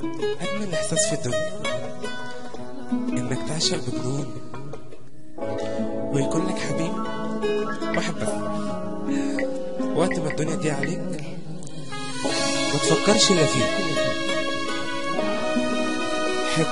أجمل إحساس في الدنيا إنك تعشق بجنون ويكون لك حبيب واحد بس وقت ما الدنيا دي عليك ما تفكرش إلا فيه حب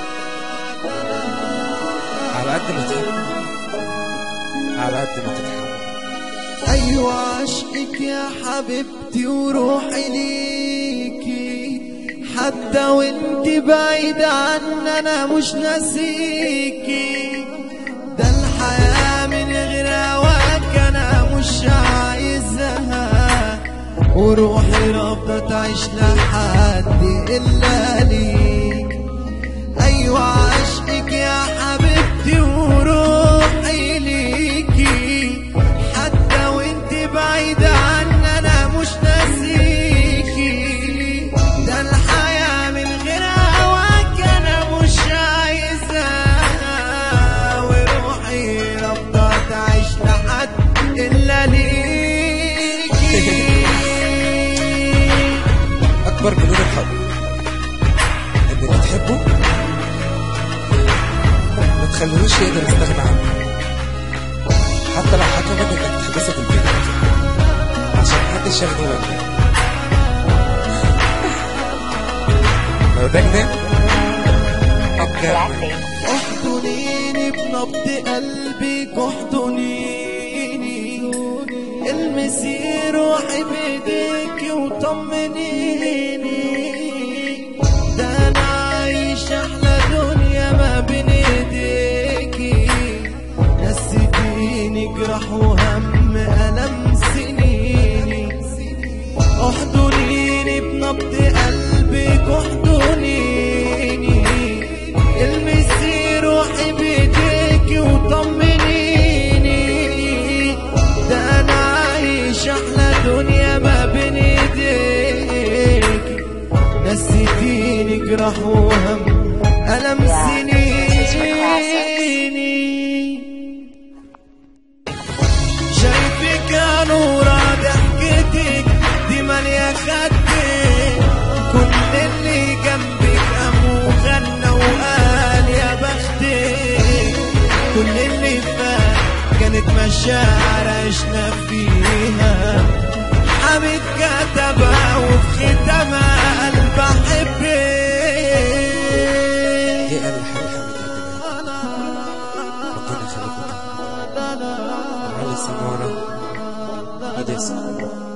على قد ما تحب على قد ما تتحب أيوة عشقك يا حبيبتي وروحي ليكي حتى وانت بعيد عني أنا مش ناسيكي ده الحياة من غير هواك أنا مش عايزها وروحي رافضة تعيش لحد إلا ليك أيوة عشقك يا حبيبتي وروحي ليكي حتى وانت بعيدة عني أنا مش ناسيكي ده الحياة من غير هواك أنا مش عايزها وروحي رافضة تعيش لحد إلا ليكي أكبر جنون الحب إنك تحبه ما تخليهوش يقدر يستغنى عنك حتى لو حكمت إنك تحبسه في البيت عشان محدش ياخده منك لو ده جنان طب جنان احضنيني بنبض قلبك احضنيني المسي روحي بايديك وطمنيني ده انا عايش احلى دنيا ما بين ايديكي نسيتيني جرح وهم الم سنيني احضنيني بنبض قلبك احضنيني المسي روحي بايديك وطمنيني ده انا عايش احلى دنيا ما بين ايديك نسيتيني جرح وهم الم سنيني شايفك يا نورة ضحكتك دي مالية خدك كل اللي جنبك قام وغنى وقال يا بختك كل اللي فات كانت مشاعر عشنا فيها حبيب كتبها وفي ختمها قلب احبك دي أقل حاجة حبيت أقدمها ربنا يخليكم علي سمارة أديسة